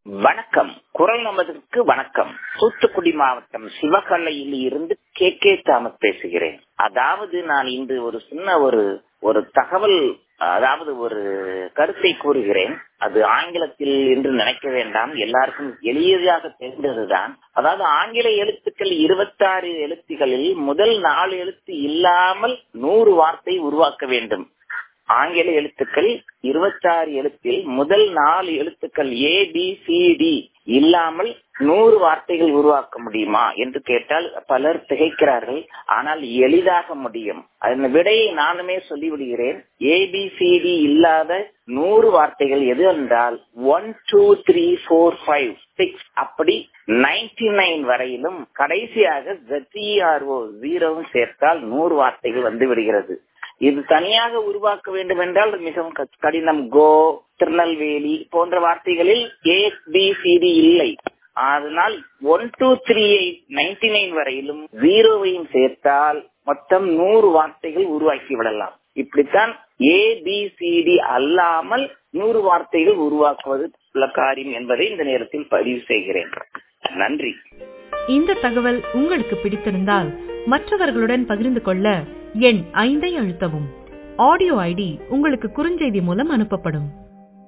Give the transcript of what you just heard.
வணக்கம் குரல் நமதுக்கு வணக்கம் தூத்துக்குடி மாவட்டம் சிவகலையில் இருந்து கே கே தாமஸ் பேசுகிறேன் அதாவது நான் இன்று ஒரு சின்ன ஒரு ஒரு தகவல் அதாவது ஒரு கருத்தை கூறுகிறேன் அது ஆங்கிலத்தில் என்று நினைக்க வேண்டாம் எல்லாருக்கும் எளியதாக தெரிந்ததுதான் அதாவது ஆங்கில எழுத்துக்கள் இருபத்தாறு எழுத்துகளில் முதல் நாலு எழுத்து இல்லாமல் நூறு வார்த்தை உருவாக்க வேண்டும் ஆங்கில எழுத்துக்கள் இருபத்தாறு எழுத்தில் முதல் நாலு எழுத்துக்கள் ஏ பி சி டி இல்லாமல் நூறு வார்த்தைகள் உருவாக்க முடியுமா என்று கேட்டால் பலர் திகைக்கிறார்கள் ஆனால் எளிதாக முடியும் அதன் விடையை நானுமே சொல்லிவிடுகிறேன் ஏ பி சி டி இல்லாத நூறு வார்த்தைகள் எது என்றால் one two three four five six அப்படி நைன்டி நைன் வரையிலும் கடைசியாக ஜெட்இஆர்ஓ ஜீரோவும் சேர்த்தால் நூறு வார்த்தைகள் வந்து விடுகிறது இது தனியாக உருவாக்க வேண்டும் என்றால் மிகவும் கடினம் கோ திருநெல்வேலி போன்ற வார்த்தைகளில் ஏ பி சிடி இல்லை அதனால் one two three eight ninety nine வரையிலும் ஜீரோவையும் சேர்த்தால் மொத்தம் நூறு வார்த்தைகள் உருவாக்கி விடலாம் இப்படித்தான் ஏ பி சிடி அல்லாமல் நூறு வார்த்தைகள் உருவாக்குவது உள்ள காரியம் என்பதை இந்த நேரத்தில் பதிவு செய்கிறேன் நன்றி இந்த தகவல் உங்களுக்கு பிடித்திருந்தால் மற்றவர்களுடன் பகிர்ந்து கொள்ள எண் ஐந்தை அழுத்தவும் ஆடியோ ஐடி உங்களுக்கு குறுஞ்செய்தி மூலம் அனுப்பப்படும்